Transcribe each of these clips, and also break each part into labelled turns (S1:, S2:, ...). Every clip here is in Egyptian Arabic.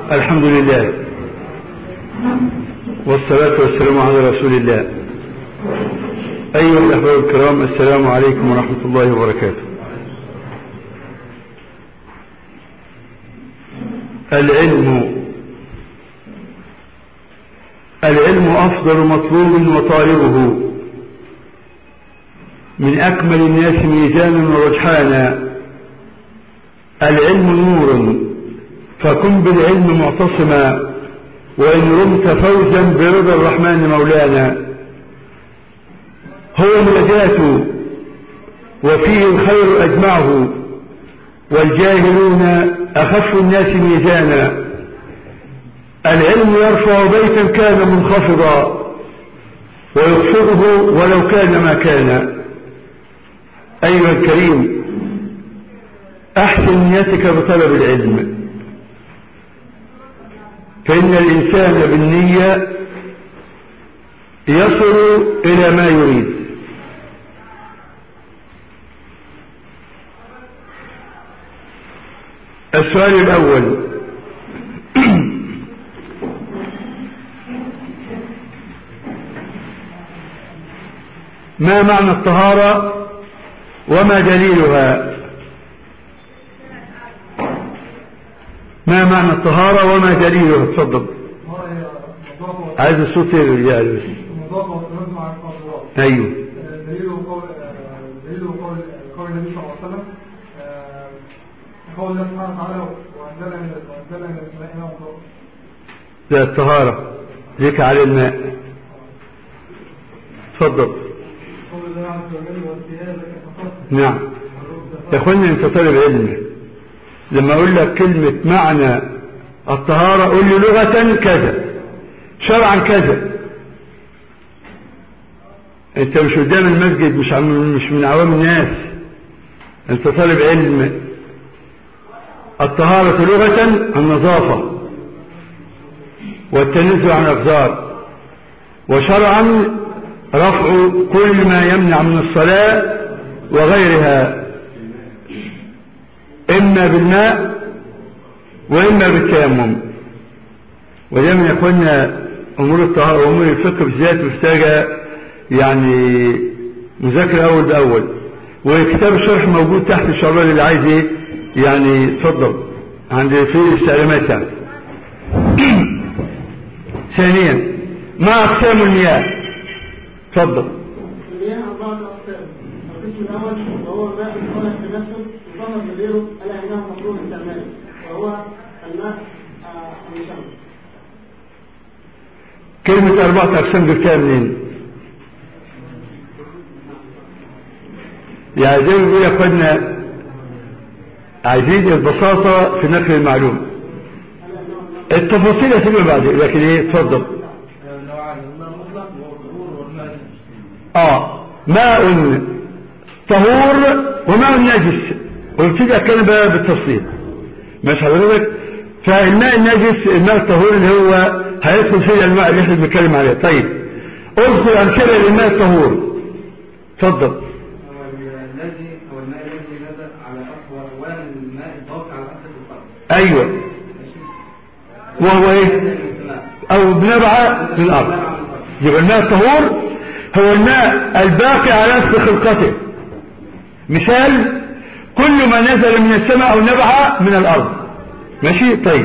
S1: الحمد لله والصلاة والسلام على رسول الله أيها الأحباب الكرام السلام عليكم ورحمة الله وبركاته العلم العلم أفضل مطلوب وطالبه من أكمل الناس ميزانا ورجحانا العلم نور فكن بالعلم معتصما وإن رمت فوزا برضا الرحمن مولانا هو النجاة وفيه الخير أجمعه والجاهلون أخف الناس ميزانا العلم يرفع بيتا كان منخفضا ويخفضه ولو كان ما كان أيها الكريم أحسن نيتك بطلب العلم فإن الإنسان بالنية يصل إلى ما يريد السؤال الأول ما معنى الطهارة وما دليلها ما معنى الطهارة وما دليلها تفضل عايز الصوت يا رجال بس
S2: النظافة والتمام مع القاذورات
S1: ايوه
S2: دليله قول دليله قول قول النبي صلى الله عليه وسلم آه، قول الله سبحانه وتعالى وأنزلنا من وأنزلنا من السماء ماء طهور
S1: ده الطهارة ذيك على الماء تفضل
S2: قول الله عز وجل وثيابك فطهر
S1: نعم يا اخوانا انت طالب علم لما اقول لك كلمة معنى الطهارة قول لي لغة كذا شرعا كذا انت مش قدام المسجد مش عم مش من عوام الناس انت طالب علم الطهارة لغة النظافة والتنزه عن الأقدار وشرعا رفع كل ما يمنع من الصلاة وغيرها إما بالماء وإما بالتيمم ودايما يا اخوانا أمور الطهارة وأمور الفقه بالذات محتاجة يعني مذاكرة أول بأول وكتاب الشرح موجود تحت الشربال اللي عايز ايه يعني اتفضل عند في الاستعلامات يعني ثانيا ما أقسام المياه اتفضل
S3: المياه أربعة أقسام القسم الأول وهو الماء الصالح لنفسه يطهر بغيره ألا أنه مكروه استعماله وهو الماء آه، المشمس
S1: كلمة أربعة أقسام جبتها منين؟ يعني زي ما بيقول يا اخوانا عايزين البساطة في نقل المعلومة التفاصيل هتبقى بعد لكن ايه اتفضل اه ماء طهور وماء نجس وابتدي اتكلم بقى بالتفصيل ماشي حضرتك فالماء النجس الماء الطهور اللي هو هيدخل فيه الماء اللي احنا بنتكلم عليه طيب اذكر امثله للماء الطهور اتفضل
S4: هو الذي هو الماء الذي نزل على أصل أولا الماء الضاق على أصل القلب
S1: ايوه
S4: ماشي
S1: وهو ايه
S4: من السماء
S1: او بنبعة في الارض يبقى الماء الطهور هو الماء الباقي على اصل خلقته مثال كل ما نزل من السماء او نبع من الارض ماشي طيب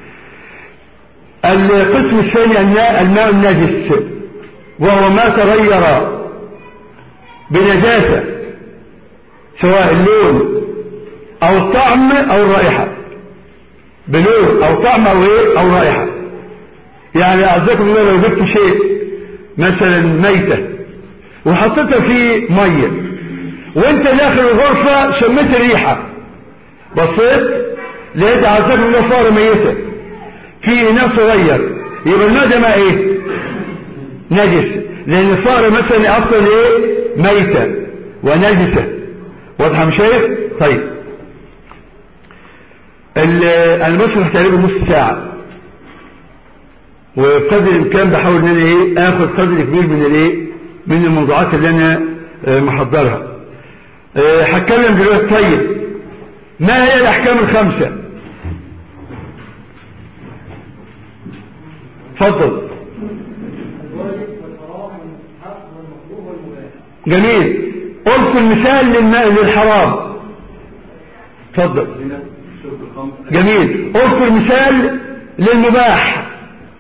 S1: القسم الثاني الماء الماء النجس وهو ما تغير بنجاسة سواء اللون او الطعم او الرائحة بلون او طعم او ايه او رائحة يعني اعزكم الله لو جبت شيء مثلا ميتة وحطيتها في مية وانت داخل الغرفة شميت الريحة بصيت لقيت اعزكم الله صار ميتة في اناء صغير يبقى الماء ده ماء ايه نجس لان صار مثلا اصلا ايه ميتة ونجسة واضحة مش شايف طيب ال- انا بشرح تقريبا نص ساعة وبقدر الامكان بحاول ان انا ايه اخد قدر كبير من الايه من الموضوعات اللي انا آه، محضرها آه، هتكلم دلوقتي طيب ما هي الاحكام الخمسة اتفضل
S3: الواجب والحرام والمستحب والمكروه والمباح
S1: جميل اذكر مثال للماء للحرام اتفضل
S4: هنا شرب الخمر
S1: جميل اذكر مثال للمباح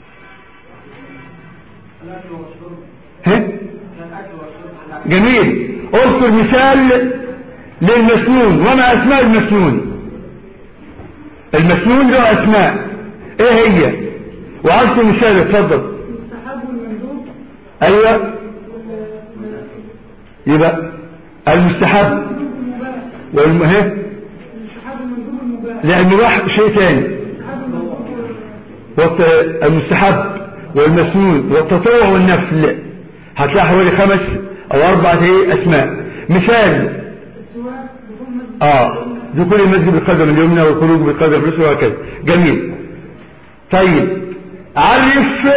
S3: الأكل والشرب
S1: ها
S3: الأكل والشرب
S1: جميل اذكر مثال للمسنون وما اسماء المسنون المسنون له اسماء ايه هي واذكر مثال اتفضل
S3: المستحب والمندوب
S1: ايوه يبقى المستحب والمه
S3: المستحب والمندوب والمباح
S1: لا المباح شيء ثاني
S3: المستحب والمندوب
S1: والت- المستحب والمسنون والتطوع والنفل هتلاقي حوالي خمس او اربعة ايه اسماء مثال
S3: السواك دخول مسجد
S1: اه دخول المسجد بالقدم اليمنى والخروج بالقدم اليسرى وهكذا جميل طيب عرف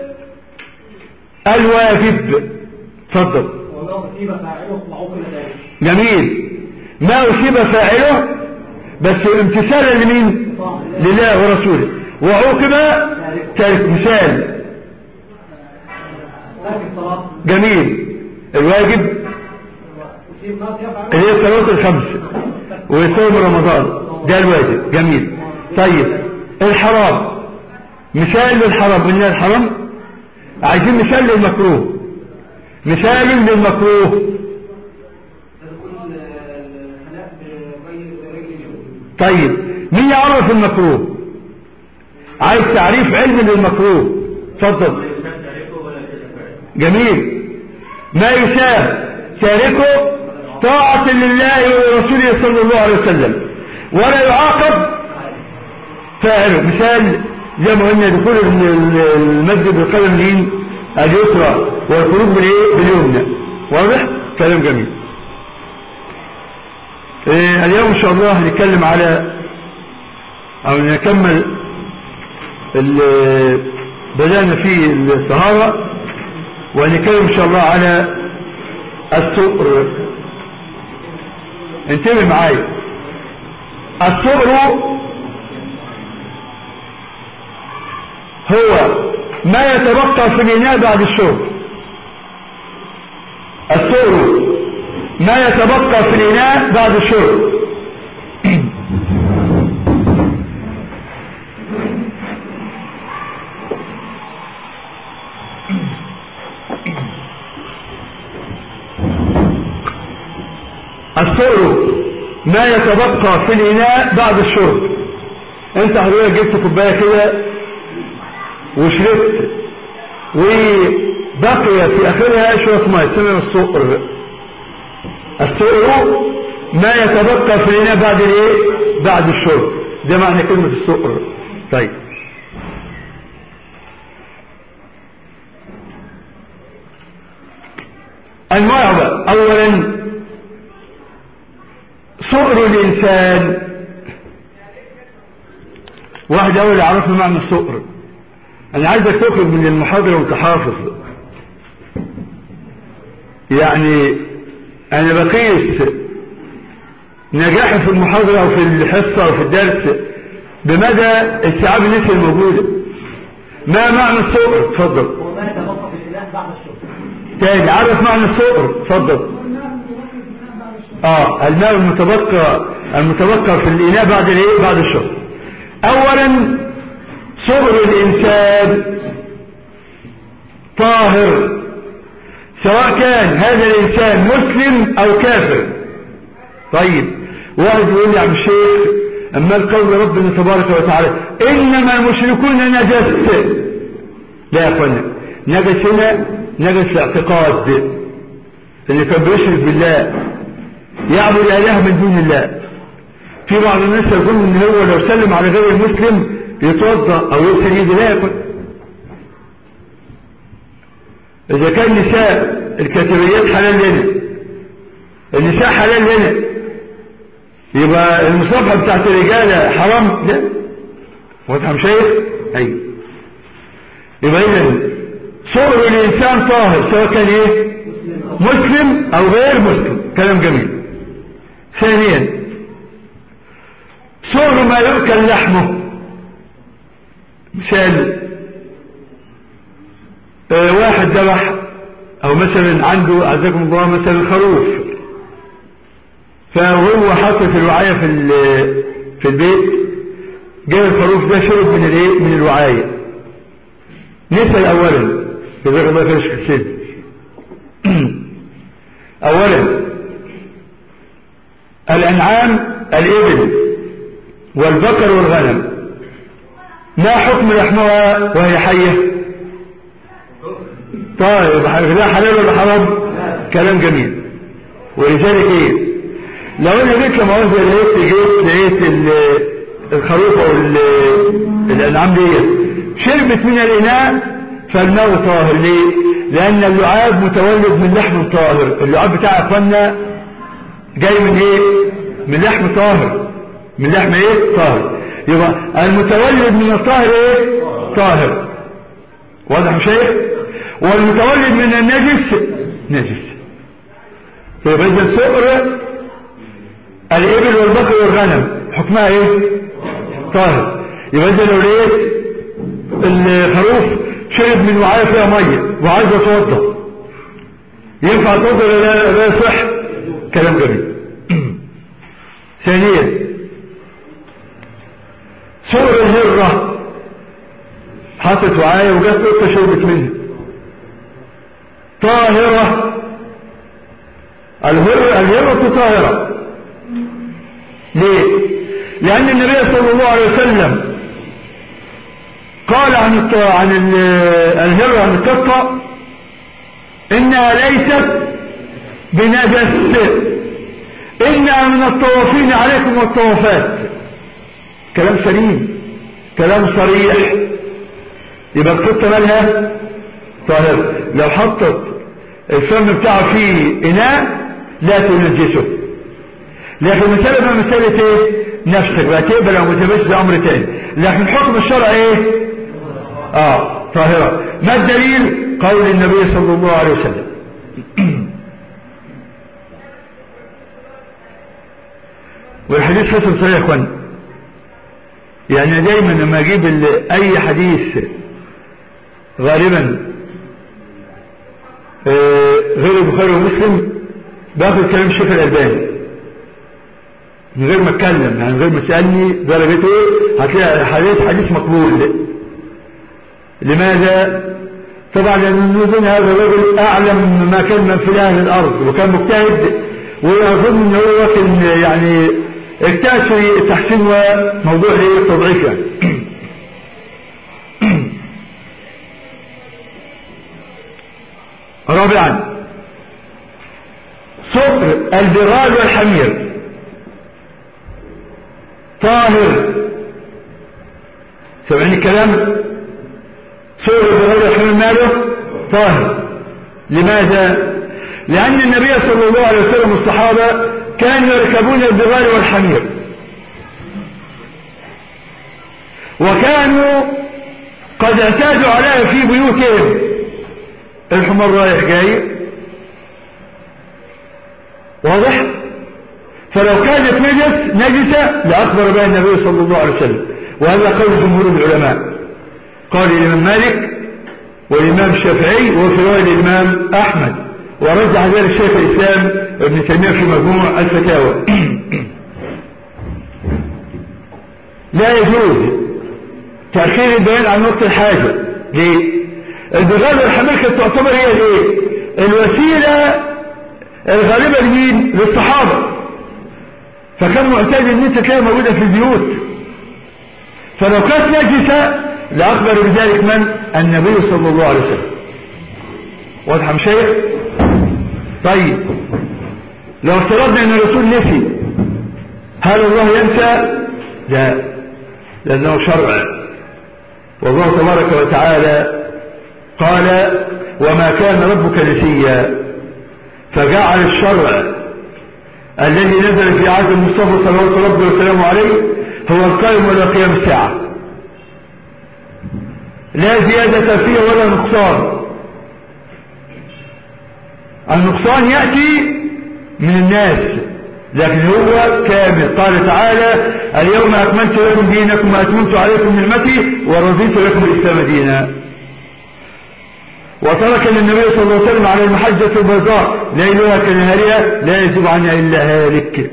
S1: الواجب اتفضل
S3: وما أصيب فاعله وعوقب ذلك
S1: جميل ما أصيب فاعله بس امتثالا لمين لله ورسوله وعوقب تارك مثال
S3: ترك الصلاة
S1: جميل الواجب
S3: أصيب ما يفعل
S1: اللي هي الصلوات الخمس وصوم رمضان ده الواجب جميل طيب الحرام مثال للحرام قلنا الحرام عايزين مثال للمكروه مثال للمكروه
S4: تدخل الخلاء برجل رجل
S1: طيب مين يعرف المكروه عايز تعريف علم للمكروه اتفضل جميل ما يشاء تاركه طاعة لله ورسوله صلى الله عليه وسلم ولا يعاقب فاعله مثال زي ما قلنا دخول ال- ال- المسجد بالقدم اليمين اليسرى والخروج بالايه باليمنى واضح كلام جميل إيه اليوم ان شاء الله هنتكلم على او نكمل ال- بدأنا في الطهارة ونتكلم ان شاء الله على السؤر انتبه معايا السؤر هو ما يتبقى في الإناء بعد الشرب السؤر ما يتبقى في الإناء بعد الشرب السؤر ما يتبقى في الإناء بعد الشرب انت حضرتك جبت كوبايه كده وشربت وبقي في اخرها شويه ميه اسمها السؤر السؤر ما يتبقى في الاناء بعد الايه بعد الشرب ده معنى كلمه السؤر طيب انواع بقى اولا سؤر الانسان واحد اول يعرفنا معنى السؤر انا عايزك تخرج من المحاضرة وانت حافظ يعني انا بقيس نجاحي في المحاضرة او في الحصة او في الدرس بمدى استيعاب الناس الموجودة ما معنى السؤر اتفضل
S3: وما يتبقى في الإله بعد الشرب
S1: تاني عرف معنى السؤر اتفضل اه الماء المتبقى المتبقى في الاناء بعد الايه بعد الشرب اولا صغر الانسان طاهر سواء كان هذا الانسان مسلم او كافر طيب واحد يقول لي يا عم الشيخ اما القول ربنا تبارك وتعالى انما المشركون نجس لا يا اخوانا نجس هنا نجس الاعتقاد اللي كان بيشرك بالله يعبد اله من دون الله في بعض الناس يقول ان هو لو سلم على غير المسلم يتوضا او يغسل ايده لا يكون اذا كان نساء الكتابيات حلال لنا النساء حلال لنا يبقى المصافحه بتاعت الرجاله حرام لا واضح يا شيخ ايوه يبقى اذا صغر الانسان طاهر سواء كان ايه مسلم او غير مسلم كلام جميل ثانيا صغر ما يؤكل لحمه مثال آه، واحد ذبح او مثلا عنده اعزكم الله مثلا خروف فهو حاطط في الوعاية في ال- في البيت جاب الخروف ده شرب من الايه من الوعاية نسأل اولا جزاك الله خير يا شيخ سيد اولا الانعام الابل والبقر والغنم ما حكم لحمها وهي حية طيب ده حلال ولا حرام كلام جميل ولذلك ايه لو انا جيت لما قلت لقيت جيت لقيت ال- الخروف او ال- الانعام دي شربت من الاناء فالماء طاهر ليه لان اللعاب متولد من لحم طاهر اللعاب بتاع اخواننا جاي من ايه من لحم طاهر من لحم ايه طاهر يبقى المتولد من الطاهر ايه طاهر واضح يا شيخ والمتولد من النجس نجس يبقى اذا سؤر الابل والبقر والغنم حكمها ايه طاهر يبقى اذا لو لقيت الخروف شرب من وعاء فيها ميه وعايز يتوضا ينفع توضا ولا لا لا يصح كلام جميل ثانيا سور الهرة حطت وعاية وجت قطة شربت منها طاهرة الهرة الهرة طاهرة ليه لأن النبي صلى الله عليه وسلم قال عن الط... عن ال- الهرة عن القطة إنها ليست بنجس إنها من الطوافين عليكم والطوافات كلام سليم كلام صريح يبقى القطة مالها طاهرة لو حطت الفم بتاعه في إناء لا تنجسه لكن مسألة بقى مسألة ايه نفسك بقى تقبل او ما تقبلش ده امر تاني لكن حكم الشرع ايه اه طاهرة ما الدليل قول النبي صلى الله عليه وسلم والحديث حسن صحيح يا اخوان يعني دايما لما اجيب ال- اي حديث غالبا آه، غير البخاري ومسلم باخد كلام الشيخ الالباني من غير ما اتكلم يعني من غير ما تسالني درجته ايه هتلاقي حديث حديث مقبول لماذا طبعا لان نظن هذا الرجل اعلم ما كان من في اهل الارض وكان مجتهد واظن ان هو كان يعني اجتهد في التحسين وموضوع ايه التضعيف يعني رابعا صقر البغال والحمير طاهر سمعني الكلام صقر البغال والحمير ماله طاهر لماذا لأن النبي صلى الله عليه وسلم والصحابة كانوا يركبون البغال والحمير وكانوا قد اعتادوا عليها في بيوتهم الحمار رايح جاي واضح فلو كانت نجس نجسة لأخبر بها النبي صلى الله عليه وسلم وهذا قول جمهور العلماء قال الإمام مالك والإمام الشافعي وفي رواية الإمام أحمد ورجح ذلك شيخ الإسلام ابن تيمية في مجموع الفتاوى لا يجوز تأخير البيان عن وقت الحاجة ليه؟ البغال والحمير كانت تعتبر هي الايه؟ الوسيلة الغالبة لمين؟ للصحابة فكان معتاد ان انت تلاقيها موجودة في البيوت فلو كانت نجسة لأخبر بذلك من؟ النبي صلى الله عليه وسلم واضح يا شيخ؟ طيب لو افترضنا ان الرسول نسي هل الله ينسى؟ لا لأنه شرع والله تبارك وتعالى قال وما كان ربك نسيا فجعل الشرع الذي نزل في عهد المصطفى صلى الله عليه وسلم عليه هو القائم الى قيام الساعة لا زيادة فيه ولا نقصان النقصان يأتي من الناس لكن هو كامل قال تعالى اليوم أكملت لكم دينكم وأتممت عليكم نعمتي ورضيت لكم الإسلام دينا وترك النبي صلى الله عليه وسلم على المحجة البيضاء ليلها كنهارها لا يزيغ عنها إلا هالك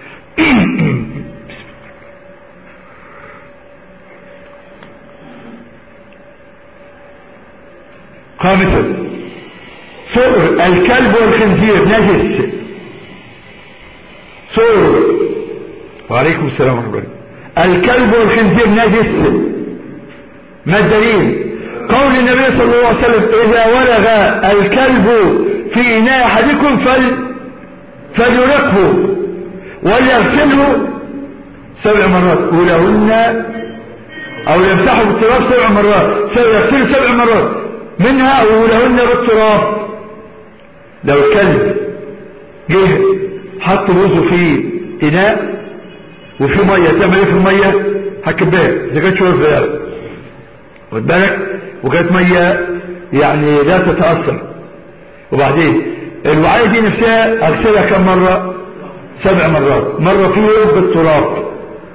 S1: خامسا صور الكلب والخنزير نجس صور وعليكم السلام ورحمة الله الكلب والخنزير نجس ما الدليل قول النبي صلى الله عليه وسلم إذا ولغ الكلب في إناء أحدكم فل فليرقه وليغسله سبع مرات أولهن أو يمسحه بالتراب سبع مرات يغسله سبع مرات منها أولهن بالتراب لو الكلب جه حط بوزه في إناء وفي مية تعمل ايه في المية هكبها إذا كانت شوية صغيرة خد بالك وكانت مية يعني لا تتأثر وبعدين الوعاية دي نفسها أغسلها كم مرة سبع مرات مرة فيه بالتراب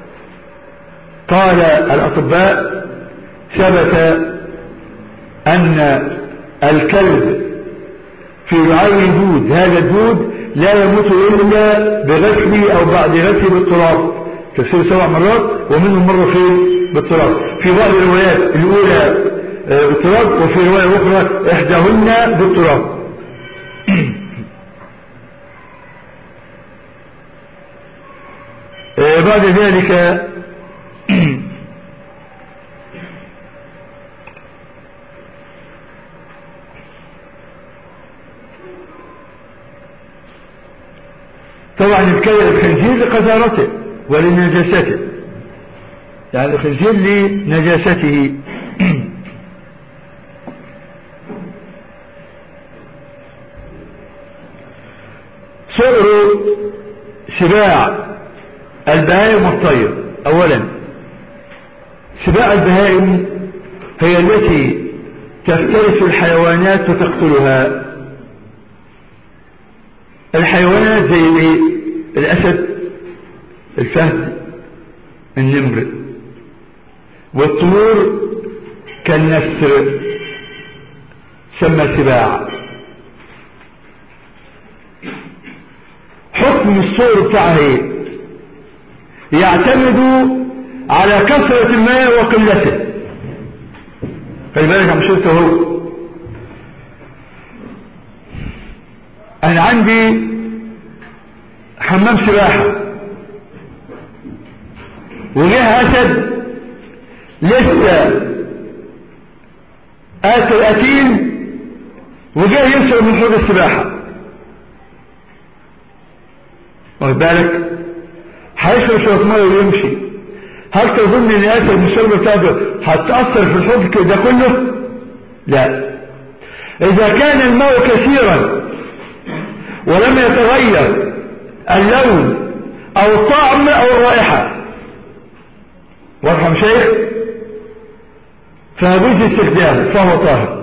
S1: قال الأطباء ثبت أن الكلب في رعاية الدود هذا الدود لا يموت إلا بغسله أو بعد غسله بالتراب تفسير سبع مرات ومنهم مرة فين بالتراب في بعض الروايات الأولى بالتراب وفي رواية أخرى إحداهن بالتراب بعد ذلك طبعا يتكلم الخنزير لقذارته ولنجاسته يعني الخنزير لنجاسته صغر سباع البهائم والطير اولا سباع البهائم هي التي تفترس الحيوانات وتقتلها الحيوانات زي الاسد الفهد النمر والطيور كالنسر سمى سباع حكم الصور بتاعها ايه يعتمد على كثرة الماء وقلته خلي بالك عم شفت اهو انا عندي حمام سباحة وجه اسد لسه اكل اكيل وجه يشرب من حوض السباحة واخد بالك هيشرب شوية مية ويمشي هل تظن ان اسد من الشرب بتاعته هتأثر في الحوض ده كله لا اذا كان الماء كثيرا ولم يتغير اللون او الطعم او الرائحة واضح شيخ فيجوز استخدامه فهو طاهر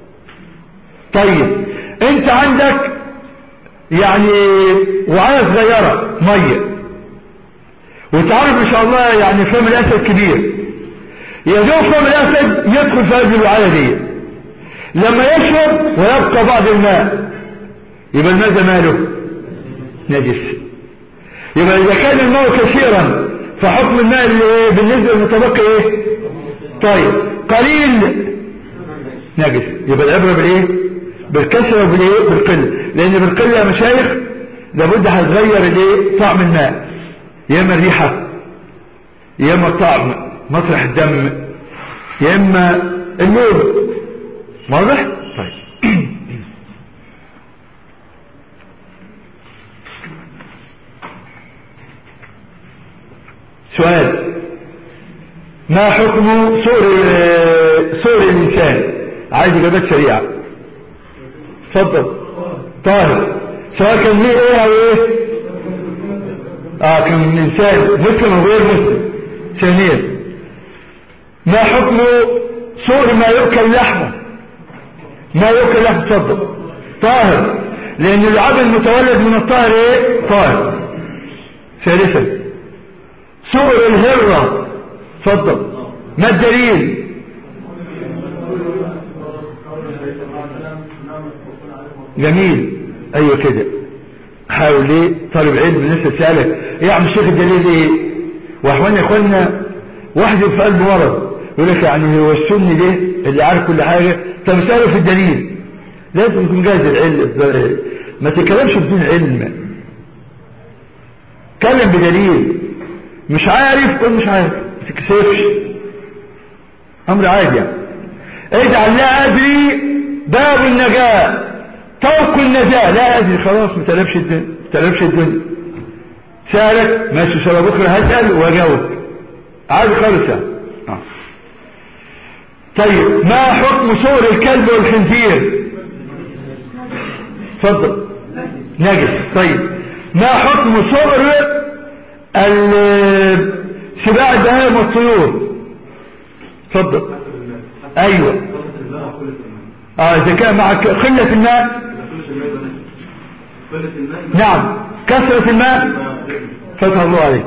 S1: طيب انت عندك يعني وعاء صغيرة مية وتعرف ان شاء الله يعني فم الاسد كبير يدوب فم الاسد يدخل في هذه الوعاية دي لما يشرب ويبقى بعض الماء يبقى الماء ده ماله نجس يبقى اذا كان الماء كثيرا فحكم الماء اللي بالنسبة للمتبقي ايه طيب قليل نجس يبقى العبرة بالايه بالكثرة وبالايه بالقلة لان بالقلة يا مشايخ لابد هتغير الايه طعم الماء يا اما الريحة يا اما الطعم مطرح الدم يا اما اللون واضح طيب سؤال ما حكم سور سور الإنسان عايز إجابات سريعة اتفضل طاهر سواء كان ليه ايه او ايه اه كان انسان مسلم او غير مسلم ثانيا ما حكم سور ما يؤكل لحمه ما يؤكل لحمه اتفضل طاهر لان العبد المتولد من الطاهر ايه طاهر ثالثا سور الهرة اتفضل ما الدليل جميل ايوه كده حاول ايه طالب علم الناس تسالك ايه يا عم الشيخ الدليل ايه واخوانا يا اخوانا واحد في قلبه مرض يقول لك يعني هو السني ده اللي عارف كل حاجه طب اساله في الدليل لازم يكون جاهز العلم ما تتكلمش بدون علم اتكلم بدليل مش عارف قول مش عارف ما تتكسفش امر عادي يعني اجعل لا ادري باب النجاة طوق النجاة لا ادري خلاص ما تلبش الدنيا ما تلبش الدنيا سألك ماشي شباب بكره هسأل واجاوب عادي خالص يعني آه. طيب ما حكم صور الكلب والخنزير اتفضل نجس طيب ما حكم صور سباع البهائم والطيور اتفضل ايوه اه اذا كان مع قلة الماء نعم كثرة الماء فتح الله عليك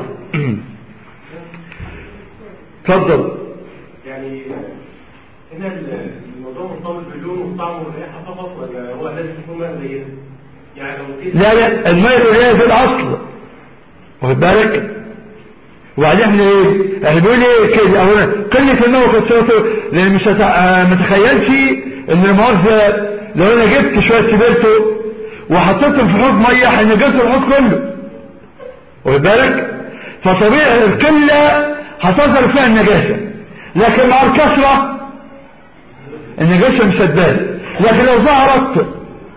S1: اتفضل
S5: يعني هنا الموضوع مرتبط باللون والطعم والريحه فقط ولا هو لازم يكون ماء زينا؟ يعني لو كده
S1: لا لا الماء القليل في الاصل واخد بالك وبعدين احنا ايه احنا بنقول ايه كده اولا قله الماء وكثرته لان مش هتع... آه، ما تخيلش ان المؤاخذه لو انا جبت شويه سبيرتو وحطيتهم في حوض ميه هنجزوا الحوض كله واخد بالك فطبيعي القله هتظهر فيها النجاسه لكن مع الكثره النجاسه مش هتبان لكن لو ظهرت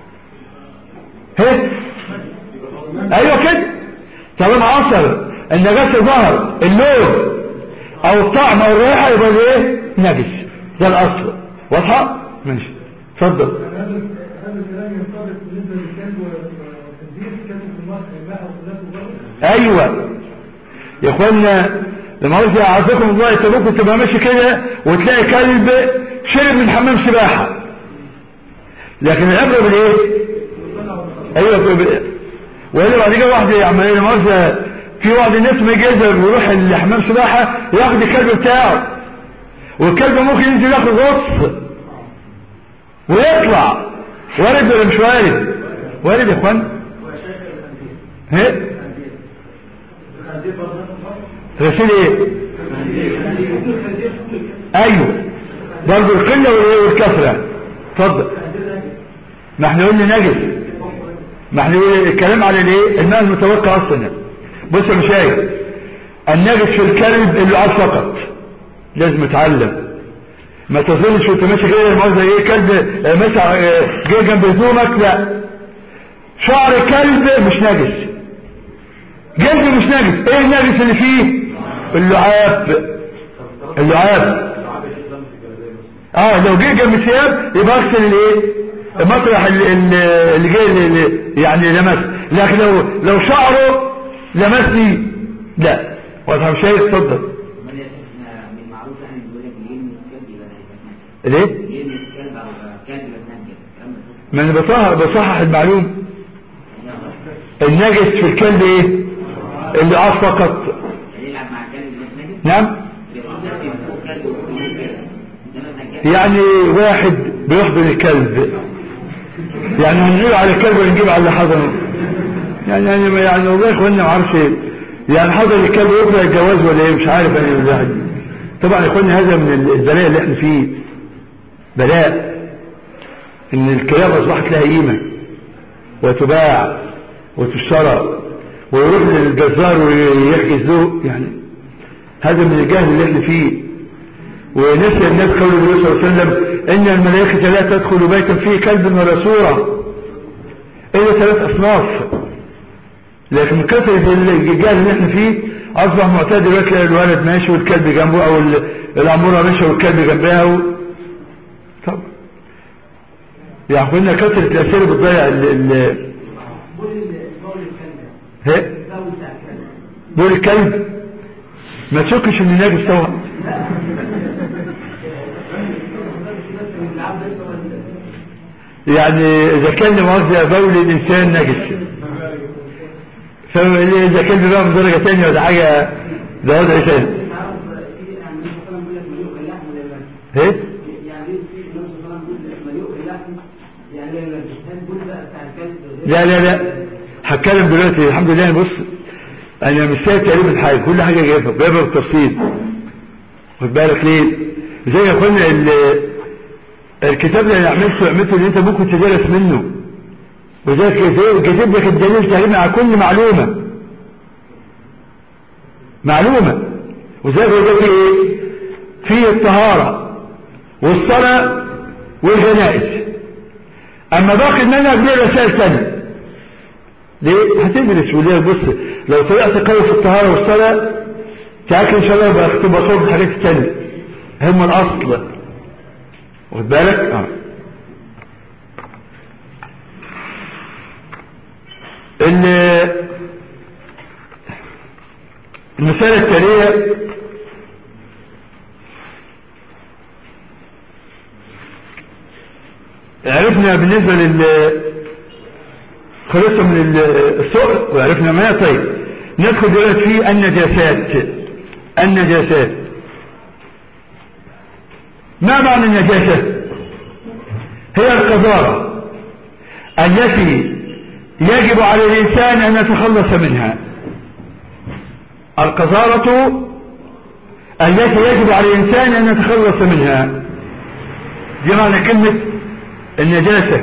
S1: هيك ايوه كده طالما اثر النجاسه ظهر اللون او الطعم او الريحه يبقى ده ايه نجس ده الاصل واضحه ماشي اتفضل
S2: هذا هذا الكلام ينطبق بالنسبه للكلب والخنزير الكلب في الماء الماء وخلاته برضه
S1: ايوه يا اخوانا لما قلت اعزكم الله انت ممكن تبقى ماشي كده وتلاقي كلب شرب من حمام سباحه لكن العبره بالايه ايوه ب- وإلا بعد كده واحد يعمل ايه مؤاخذة في واحد الناس ما يجازر ويروح لحمام سباحة ياخد الكلب بتاعه والكلب ممكن ينزل ياخد غطس ويطلع وارد ولا مش وارد وارد يا اخوان هي غسيل ايه ايوه برضه القله والايه والكثره اتفضل ما احنا قلنا نجس ما احنا قلنا الكلام على الايه الماء المتوقع اصلا بص يا مشايخ النجس في الكلب اللعاب فقط لازم اتعلم ما تظنش وانت ماشي كده المؤاخذه ايه كلب آه، ماشي آه، جاي جنب هدومك لا شعر كلب مش نجس جلد مش نجس ايه النجس اللي فيه اللعاب اللعاب اه لو جه جنب ثياب يبقى اغسل الايه المطرح اللي, اللي جاي اللي يعني لمس لكن لو لو شعره لمسني لا واضح مش شايف اتفضل
S6: امال يا شيخنا من معروف يعني بيقول لك ليه من الكلب يبقى هيتنجس
S1: ليه
S6: ليه من الكلب او كلب يبقى يتنجس الكلام ده صح
S1: ما انا بصحح بصحح المعلوم
S6: يعني
S1: النجس في الكلب ايه اللعاب فقط
S6: يلعب مع الكلب يبقى يتنجس
S1: نعم
S6: يبقى هو كلب وهو كلب انما يتنجس
S1: يعني واحد بيحضن الكلب يعني هنجيب على الكلب ولا نجيب على اللي حضنه يعني يعني يعني والله يا اخوانا ما اعرفش ايه يعني حضن الكلب يطلع الجواز ولا ايه مش عارف انا الواحد طبعا يا اخوانا هذا من البلاء اللي احنا فيه بلاء ان الكلاب اصبحت لها قيمه وتباع وتشترى ويروح للجزار ويحجز له يعني هذا من الجهل اللي احنا فيه ونسي الناس قول النبي صلى الله عليه وسلم ان الملائكه لا تدخل بيتا فيه كلب ولا صوره الا ثلاث اصناف لكن من كثره الجهل اللي احنا فيه اصبح معتاد دلوقتي تلاقي الولد ماشي والكلب جنبه او ال- العموره ماشيه والكلب جنبها و... طب يعني قلنا كثره الاسئله بتضيع ال ال هي بول الكلب ما تشكش ان ناجس طبعا يعني اذا كان مؤاخذة بول الانسان نجس فاذا كان بقى من درجة تانية ولا حاجة ده وضع تاني ايه
S3: يعني في النبي صلى الله عليه وسلم يقول مليء باللحم
S4: يعني الجهاد دول بقى بتاع الكلب
S1: لا لا لا هتكلم دلوقتي الحمد لله بص انا مش سايب تقريبا حاجه كل حاجه جايبها جايبها بالتفصيل خد بالك ليه زي ما قلنا ال- الكتاب اللي انا عملته عملته اللي انت ممكن تدرس منه وذلك كتاب كاتب لك الدليل تقريبا على كل معلومه معلومه وذلك هو ده ايه في الطهاره والصلاه والجنائز اما باقي المنهج ليه رسائل ثانيه ليه هتدرس وليه بص لو طلعت قوي في الطهاره والصلاه تعالى ان شاء الله بقى تبقى صوب الحاجات الثانيه هم الاصل واخد بالك اه ال- المسألة التالية عرفنا بالنسبة لل خلصنا من ال- السؤل وعرفنا ما طيب ندخل دلوقتي في النجاسات النجاسات ما معنى النجاسة هي القذارة التي يجب على الإنسان أن يتخلص منها القذارة التي يجب على الإنسان أن يتخلص منها دي معنى كلمة النجاسة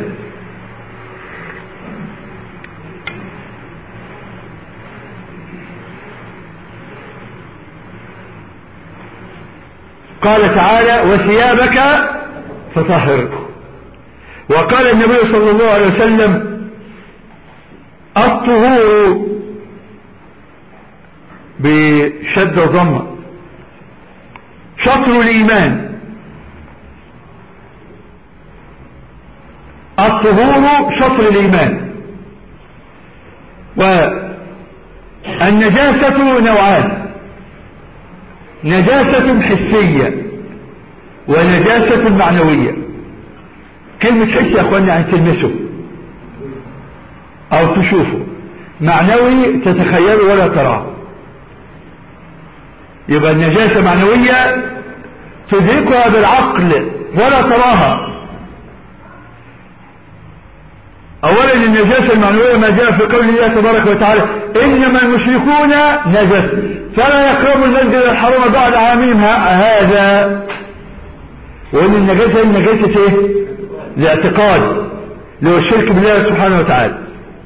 S1: قال تعالى وثيابك فطهر وقال النبي صلى الله عليه وسلم الطهور بشد ضمه شطر الإيمان الطهور شطر الإيمان والنجاسة نوعان نجاسة حسية ونجاسة معنوية كلمة حس يا أخواني يعني تلمسه أو تشوفه معنوي تتخيله ولا تراه يبقى النجاسة معنوية تدركها بالعقل ولا تراها اولا النجاسة المعنوية ما جاء في قول الله تبارك وتعالى انما المشركون نجس فلا يقربوا المسجد الحرام بعد عامهم هذا وان النجاسة النجاسة ايه الاعتقاد اللي هو الشرك بالله سبحانه وتعالى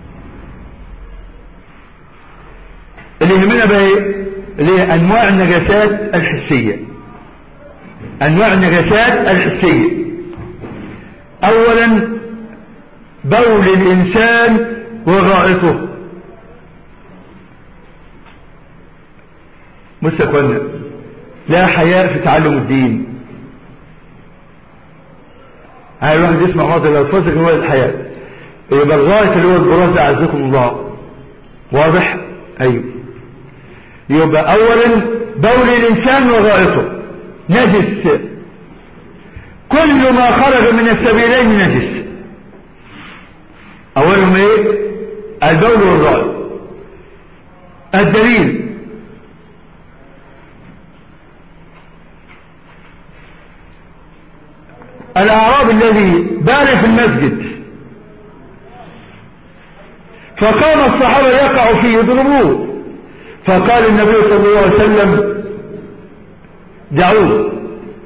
S1: اللي يهمنا بقى ايه اللي هي انواع النجاسات الحسية انواع النجاسات الحسية اولا بول الانسان وغائطه بص يا اخوانا لا حياء في تعلم الدين هاي الواحد يسمع بعض الالفاظ اللي هو الحياء يبقى الغائط اللي هو البراز ده عزكم الله واضح ايوه يبقى اولا بول الانسان وغائطه نجس كل ما خرج من السبيلين نجس اولهم ايه البول والغائط الدليل الاعراب الذي بال في المسجد فقام الصحابه يقع فيه يضربوه فقال النبي صلى الله عليه وسلم دعوه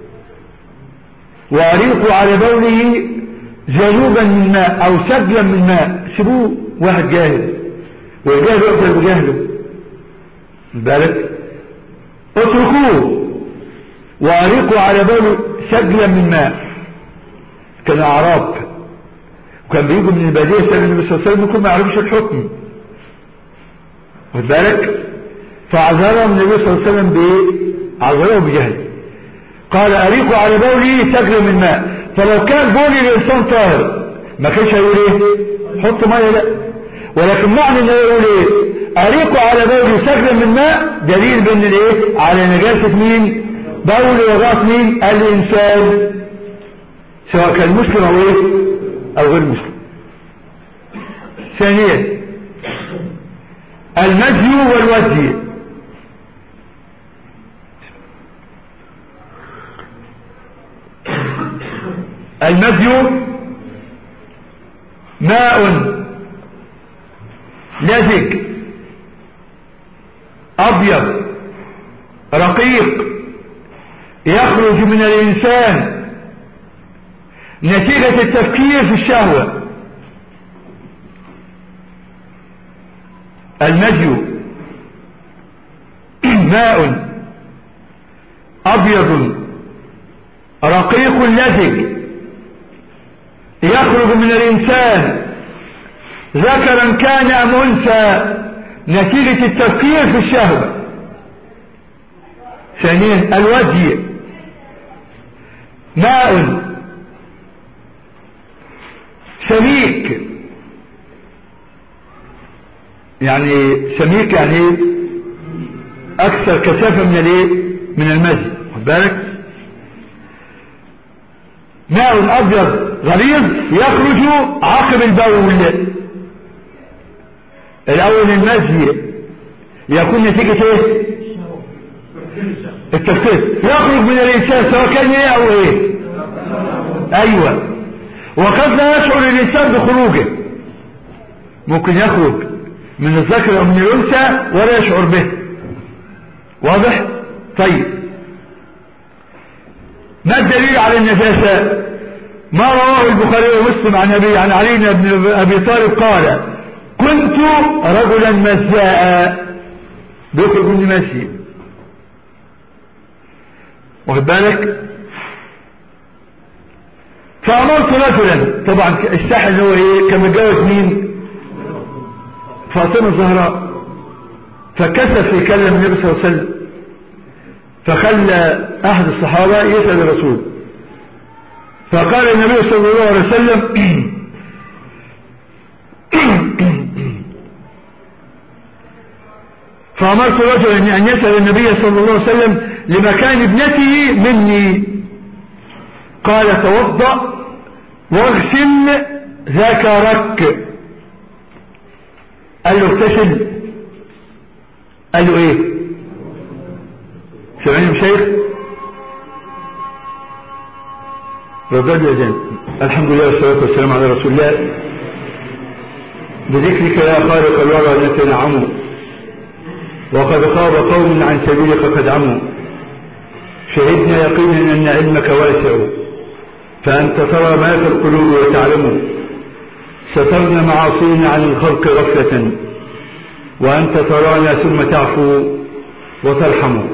S1: وأريقوا على بوله جنوبا من ماء أو سجلا من ماء سيبوه واحد جاهل والجاهل يقتل بجهله بالك اتركوه وأريقوا على بوله سجلا من ماء كان أعراب وكان بيجوا من البادية سأل النبي صلى الله عليه وسلم يكون ما يعرفش الحكم خد بالك فعذرهم النبي صلى الله عليه وسلم بايه عذره بجهل قال اريقوا على بولي سجل من ماء فلو كان بولي الانسان طاهر ما كانش هيقول ايه حط ميه لا ولكن معنى انه يقول ايه اريقوا على بولي سجل من ماء دليل بان الايه على نجاسه مين بول وغاط مين الانسان سواء كان مسلم او ايه او غير مسلم ثانيا المزي والودي المزي ماء لزج أبيض رقيق يخرج من الإنسان نتيجة التفكير في الشهوة المجي ماء أبيض رقيق لزج يخرج من الإنسان ذكرا كان أم أنثى نتيجة التفكير في الشهوة ثانيا الودي ماء سميك يعني سميك يعني ايه اكثر كثافة من الايه من المزي خد بالك ماء ابيض غليظ يخرج عقب البول الاول المزي يكون نتيجة ايه التفكير يخرج من الانسان سواء كان ايه او ايه ايوه وقد لا يشعر الانسان بخروجه ممكن يخرج من الذكر او من الانثى ولا يشعر به واضح طيب ما الدليل على النجاسة ما رواه البخاري ومسلم عن ابي عن علي بن ابي طالب قال كنت رجلا مزاء بيخرج مني ماشي واخد بالك فأمرت رجلا طبعا الساحل هو ايه كان متجوز مين فاطمة الزهراء فكسف يكلم النبي صلى الله عليه وسلم فخلى أحد الصحابة يسأل الرسول فقال النبي صلى الله عليه وسلم فأمرت رجلا أن يسأل النبي صلى الله عليه وسلم لمكان ابنته مني قال توضأ واغسل ذكرك قال له اغتسل قال له ايه سمعني مشايخ ردد يا الحمد لله والصلاة والسلام على رسول الله بذكرك يا خالق الورى نتنعم وقد خاب قوم عن سبيلك قد عموا شهدنا يقينا أن علمك واسع فأنت ترى ما في القلوب وتعلم سترنا معاصينا عن الخلق غفلة وأنت ترانا ثم تعفو وترحم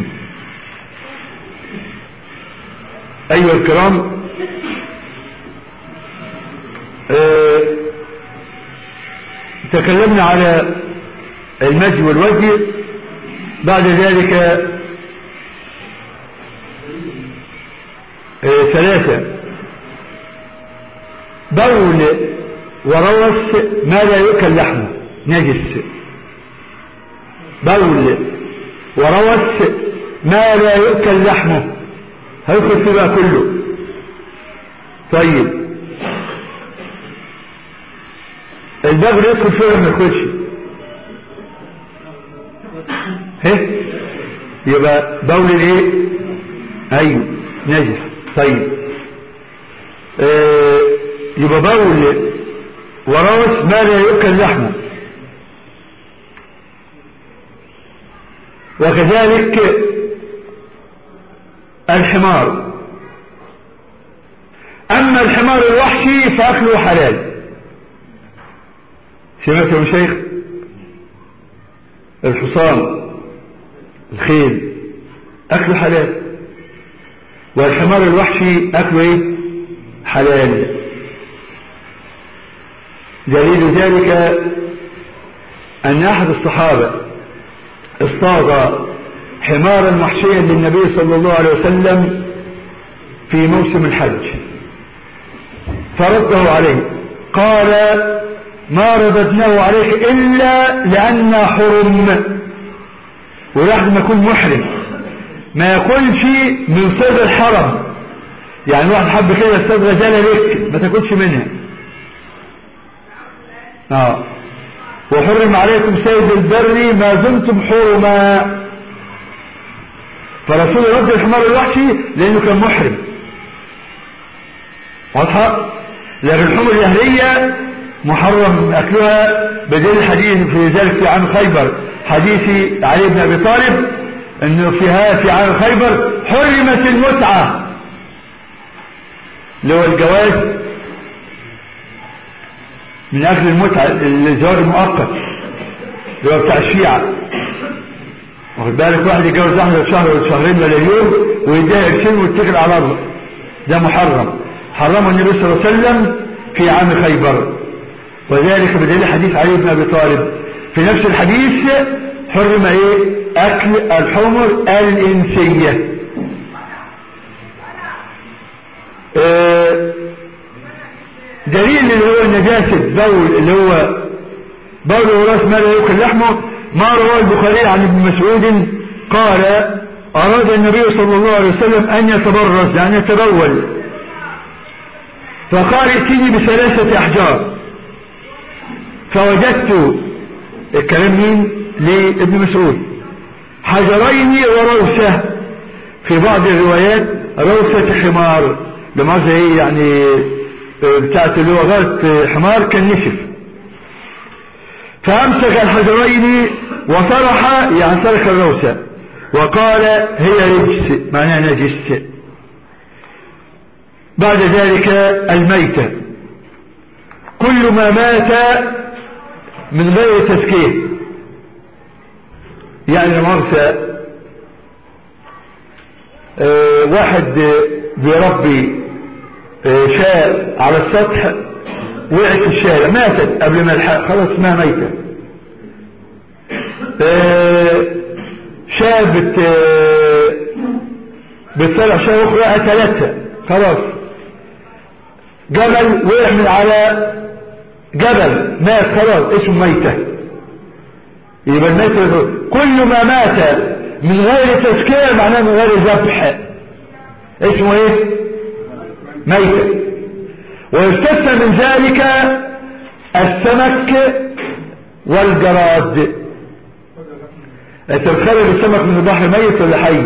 S1: أيها الكرام اه تكلمنا على المجد والوجه بعد ذلك اه ثلاثة بول وروث ما لا يؤكل لحمه نجس بول وروث ما لا يؤكل لحمه هيدخل فيه بقى كله طيب البغل يدخل فيه ولا ما يدخلش ايه يبقى بول الايه ايوه نجس طيب آه يبقى بول وروث ما لا يؤكل لحمه وكذلك الحمار أما الحمار الوحشي فأكله حلال سمعت يا شيخ الحصان الخيل أكله حلال والحمار الوحشي أكله إيه حلال دليل ذلك أن أحد الصحابة اصطاد حمارا وحشيا للنبي صلى الله عليه وسلم في موسم الحج فرده عليه قال ما رددناه عليك إلا لأن حرم ولحد ما يكون محرم ما يكونش من صيد الحرم يعني واحد حب كده يصطاد غزالة لك ما تاكلش منها اه وحرم عليكم سيد البر ما دمتم حرما فرسول رد الحمار الوحشي لانه كان محرم واضحة لكن الحمر اليهلية محرم أكلها بدل الحديث في ذلك في عام خيبر حديث علي بن أبي طالب أنه فيها في عام خيبر حرمت المتعة اللي هو الجواز من أجل المتعة الزواج المؤقت اللي هو بتاع الشيعة واخد بالك واحد يتجوز واحدة شهر ولا شهرين ولا يوم ويديها قرشين ويتكل على الله ده محرم حرمه النبي صلى الله عليه وسلم في عام خيبر وذلك بدليل حديث علي بن ابي طالب في نفس الحديث حرم ايه اكل الحمر الانسيه آه، دليل اللي هو نجاسة بول اللي هو بول وراس ما لا يؤكل لحمه ما رواه البخاري عن ابن مسعود قال أراد النبي صلى الله عليه وسلم أن يتبرز يعني يتبول فقال ائتني بثلاثة أحجار فوجدت الكلام مين لابن مسعود حجرين وروسة في بعض الروايات روسة حمار لماذا ايه يعني بتاعت اللي هو غلط حمار كان نشف فامسك الحجرين وطرح يعني ترك الروسة وقال هي رجس معناها نجس بعد ذلك الميتة كل ما مات من غير تزكيه يعني مرسى آه واحد بيربي آه شاء على السطح وقعت في الشارع ماتت قبل ما الحق خلاص اسمها ميتة آه شاء بت بتطلع شاء اخرى قتلتها خلاص جبل وقع من على جبل مات خلاص اسمه ميتة يبقى الميتة كل ما مات من غير تزكية معناه من غير ذبح اسمه ايه ميتة ويستثنى من ذلك السمك والجراد انت بتخرج السمك من البحر ميت ولا حي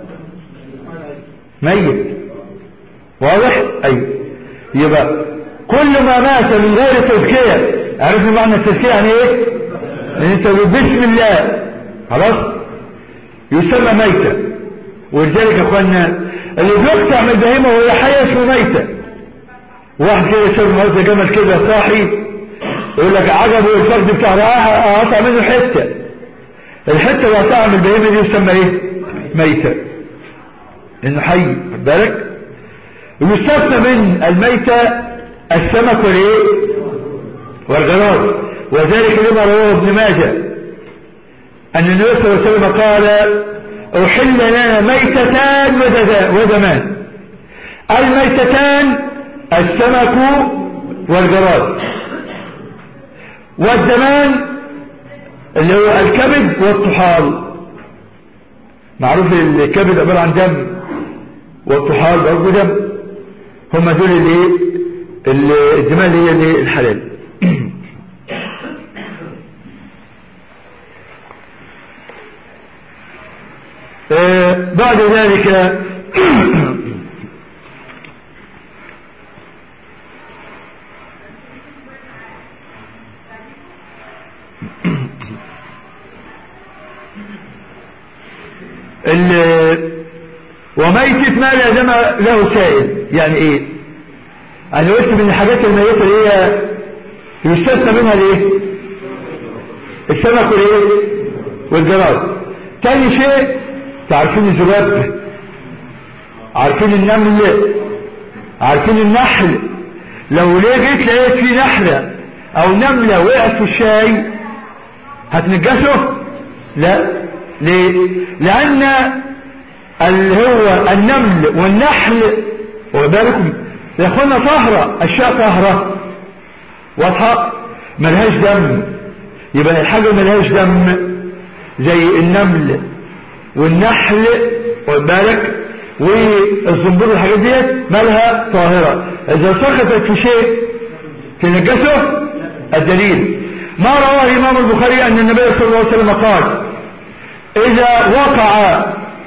S1: ميت واضح ايوه يبقى كل ما مات من غير تزكية عرفنا معنى التزكية يعني ايه ان انت بسم الله خلاص يسمى ميتة ولذلك يا اخوانا اللي بيقطع من البهيمة وهي حية اسمه ميتة واحد كده يشوف النهارده جمل كده صاحي يقول لك عجبه الفرد بتاع رائحة اقطع منه حتة الحتة اللي قطعها من البهيمة دي يسمى ايه ميتة انه حي خد بالك يستثنى من الميتة السمك والايه والجراد وذلك لما رواه ابن ماجه ان النبي صلى الله عليه وسلم قال احل لنا ميتتان ودمان الميتتان السمك والجراد والدمان اللي هو الكبد والطحال معروف الكبد عبارة عن دم والطحال برضه دم هم دول اللي الدماء اللي هي اللي الحلال آه بعد ذلك وميتة ما لا دم له سائل يعني ايه انا قلت من الحاجات الميتة اللي هي يستثنى منها الايه السمك والايه والجراد تاني شيء تعرفين الذباب عارفين النمل عارفين النحل لو ليه جيت لقيت في نحلة او نملة وقعت في الشاي هتنجسه لا ليه لان اللي هو النمل والنحل وبالكم يا اخوانا طهرة اشياء طهرة واضحة ملهاش دم يبقى الحاجة ملهاش دم زي النمل والنحل بالك والزنبور والحاجات ديت مالها طاهرة اذا سقطت في شيء تنجسه الدليل ما رواه الامام البخاري ان النبي صلى الله عليه وسلم قال اذا وقع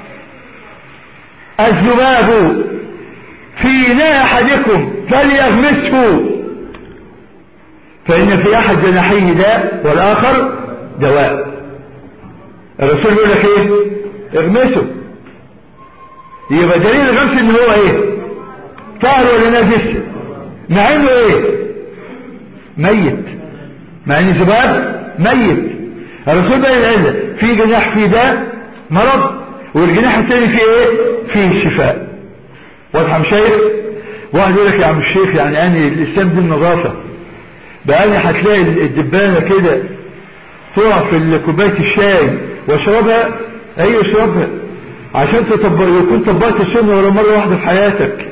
S1: الذباب في إناء أحدكم فليغمسه فإن في أحد جناحيه داء والآخر دواء الرسول يقول لك ايه اغمسه يبقى دليل الغمس ان هو ايه طاهر ولا نجس مع انه ايه ميت مع ان الذباب ميت الرسول بقى العلة في جناح فيه داء مرض والجناح الثاني فيه ايه فيه شفاء واضحه مش شايف واحد يقول لك يا عم الشيخ يعني اني الاسلام دي النظافه بقى لي هتلاقي الدبانه كده تقع في كوبايه الشاي واشربها اي اشربها عشان تطبق يكون طبقت السنه ولا مره واحده في حياتك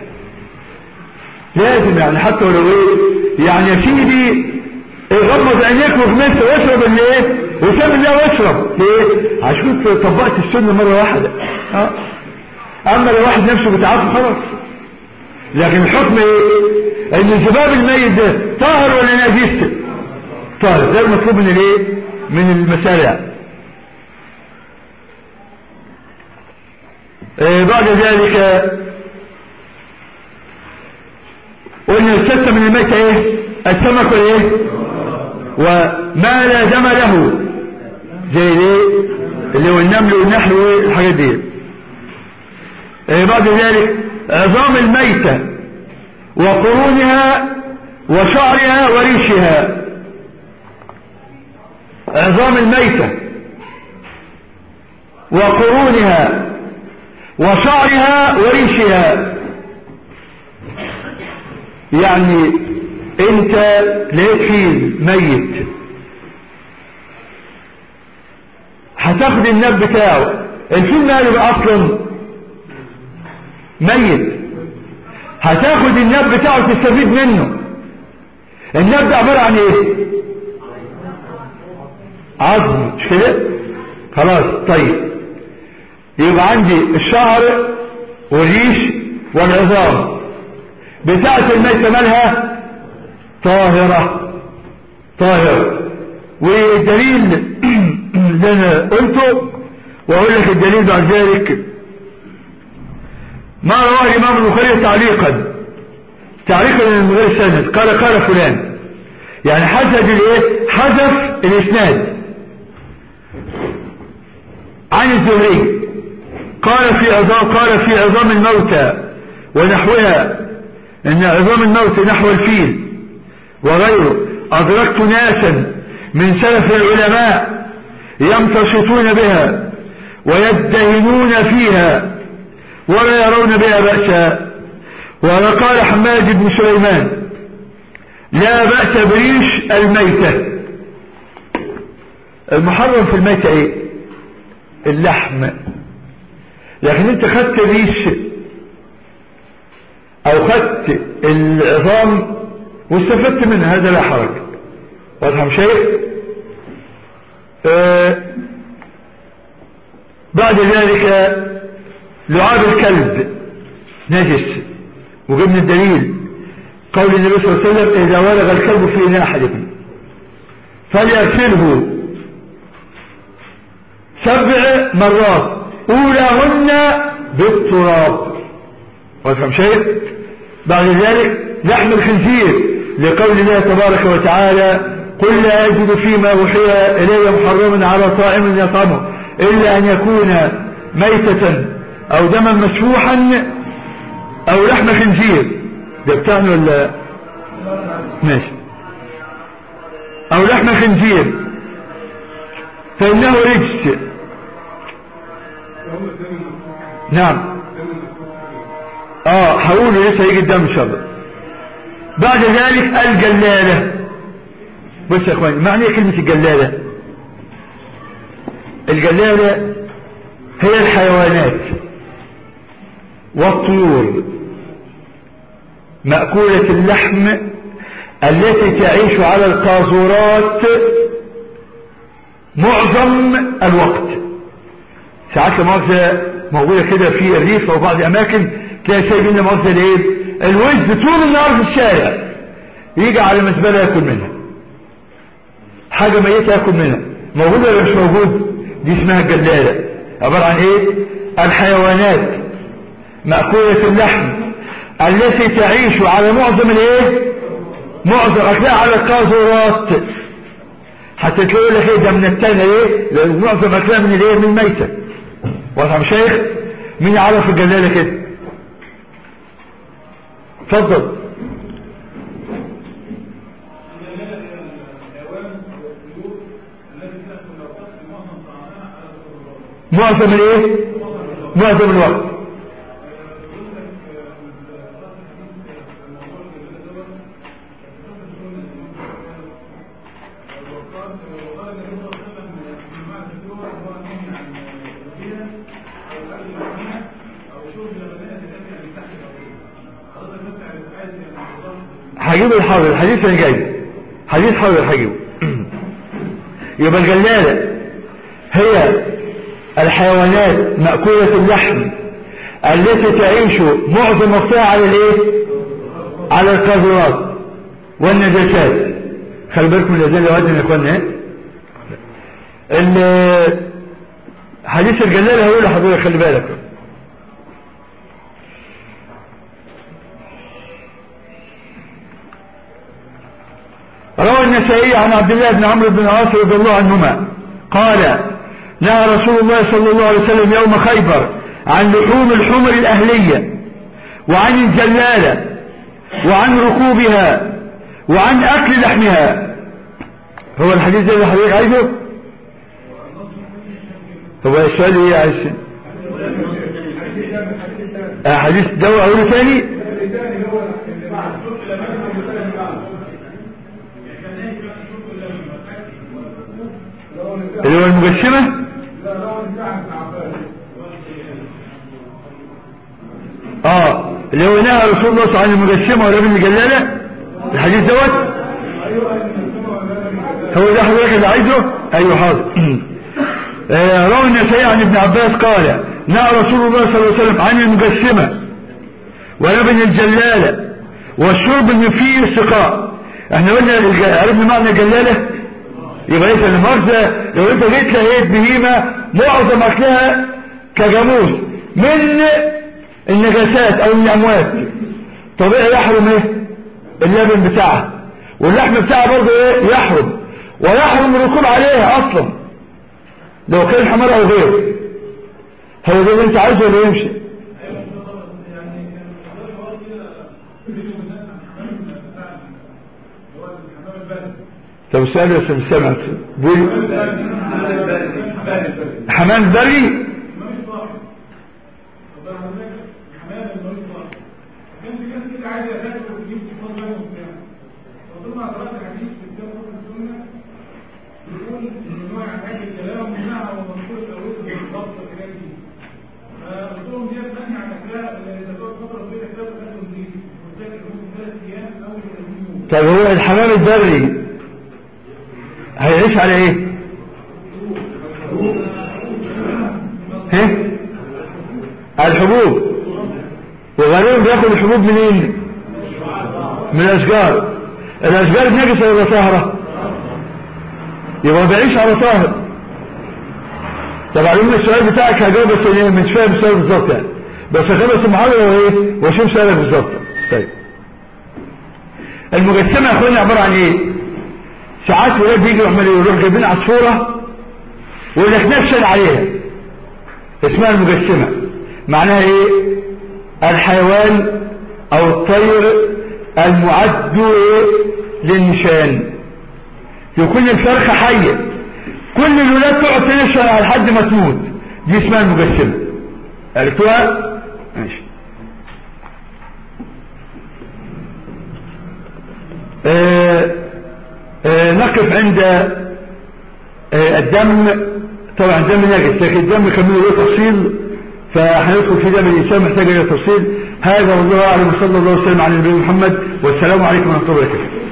S1: لازم يعني حتى ولو ايه يعني يا سيدي غمض عينيك واغمس واشرب اللي ايه وسام الله واشرب ليه عشان طبقت السنه مره واحده اه اما لو واحد نفسه بتعافى خلاص لكن الحكم ايه ان الذباب الميت ده طاهر ولا نجس طاهر ده المطلوب من الايه من المسائل يعني. إيه بعد ذلك قلنا الستة من الميت ايه السمك والايه وما لا دم له زي الايه اللي هو النمل والنحل والحاجات دي إيه بعد ذلك عظام الميتة وقرونها وشعرها وريشها عظام الميتة وقرونها وشعرها وريشها يعني انت لقيت فيل ميت هتاخد النب بتاعه الفيل ماله بقى اصلا ميت هتاخد النب بتاعه تستفيد منه النب ده عبارة عن ايه عظم مش كده خلاص طيب يبقى عندي الشعر والريش والعظام بتاعة الميتة مالها طاهرة طاهرة والدليل اللي انا قلته واقول لك الدليل بعد ذلك ما رواه الامام البخاري تعليقا تعليقا من غير سند قال قال فلان يعني حذف الايه حذف الاسناد عن الزهري قال في عظام قال في عظام الموتى ونحوها ان عظام الموت نحو الفيل وغيره ادركت ناسا من سلف العلماء يمتشطون بها ويدهنون فيها ولا يرون بها بأسا وقال حماد بن سليمان لا بأس بريش الميتة المحرم في الميتة ايه اللحم لكن انت خدت الريش او خدت العظام واستفدت منها هذا لا حرج واضح مش شيء آه بعد ذلك لعاب الكلب نجس وجبنا الدليل قول النبي صلى الله عليه وسلم إذا ولغ الكلب في إناء أحدكم فليغسله سبع مرات أولاهن بالتراب وافهم شيء بعد ذلك لحم الخنزير لقول الله تبارك وتعالى قل لا أجد فيما أوحي إلي محرما على طائم يطعمه إلا أن يكون ميتة أو دما مسفوحا أو لحم خنزير ده بتاعنا ولا ماشي أو لحم خنزير فإنه رجس نعم اه هقوله لسه هيجي الدم ان شاء الله بعد ذلك الجلالة بص يا اخواني معنى ايه كلمة الجلالة الجلالة هي الحيوانات والطيور مأكولة اللحم التي تعيش على القاذورات معظم الوقت ساعات المؤاخذة موجودة كده في الريف أو بعض الأماكن تلاقي سايبين لنا مؤاخذة الإيه؟ الوز طول النهار في الشارع يجي على مزبلة ياكل منها حاجة ميتة ياكل منها موجود ولا مش موجود دي اسمها الجلالة عبارة عن ايه الحيوانات مأكولة اللحم التي تعيش على معظم الايه معظم اكلها على القاذورات حتى تقول لك ايه ده من التاني ليه لان معظم اكلها من الايه من الميتة واضح يا شيخ مين يعرف الجلالة كده اتفضل معظم الايه معظم الوقت هجيب الحاضر الحديث اللي جاي حديث حاضر هجيبه يبقى الجلالة هي الحيوانات مأكولة اللحم التي تعيش معظم وقتها على الايه على القاذورات والنجاسات خلي بالكم من الذين يودن يا اخوانا ال- حديث الجلالة هقول لحضرتك خلي بالك روى النسائي عن عبد الله بن عمرو بن العاص رضي الله عنهما قال نهى رسول الله صلى الله عليه وسلم يوم خيبر عن لحوم الحمر الأهلية وعن الجلالة وعن ركوبها وعن أكل لحمها هو الحديث ده اللي حضرتك عايزه هو السؤال ايه يا عايز آه، حديث ده اقوله تاني اللي هو المجسمة اه اللي هو نهى رسول الله صلى الله عليه وسلم عن المجسمة ولا بالمجلالة الحديث دوت هو ده حضرتك اللي عايزه ايوه حاضر آه، روى النسائي عن ابن عباس قال نهى رسول الله صلى الله عليه وسلم عن المجسمة ولبن الجلالة والشرب اللي فيه السقاء احنا قلنا الج- عرفنا معنى الجلالة يبقى ليس المؤاخذة لو انت جيت لقيت بهيمة معظم اكلها كجاموس من النجاسات او من الاموات طبيعي يحرم ايه اللبن بتاعها واللحم بتاعها برضه ايه يحرم ويحرم الركوب عليها اصلا لو كان حمار او غيره هو ده اللي انت عايزه ولا يمشي طب السؤال بس مش سامع بيقول حمام بري طب هو الحمام البري هيعيش على ايه ها على الحبوب وغالبا بياكل الحبوب منين من الاشجار الاشجار نجسه ولا طاهره يبقى بيعيش على طاهر طب علمنا السؤال بتاعك هجاوب بس أنا مش فاهم السؤال بالظبط يعني بس اخلص المحاضره وايه واشوف سؤالك بالظبط طيب المجسمه يا اخوانا عباره عن ايه ساعات ولاد بيجوا يعملوا يروح جايبين عصفوره ويقول لك نفسن عليها اسمها المجسمه معناها ايه الحيوان او الطير المعد إيه؟ للنشان يكون الفرخه حيه كل الولاد تقعد تنشن على لحد ما تموت دي اسمها المجسمه عرفتوها ماشي آه آه نقف عند آه الدم طبعا الدم نجس لكن الدم كمان له تفصيل فهندخل في دم الانسان محتاج الى تفصيل هذا والله اعلم صلى الله وسلم على نبينا محمد والسلام عليكم ورحمه الله وبركاته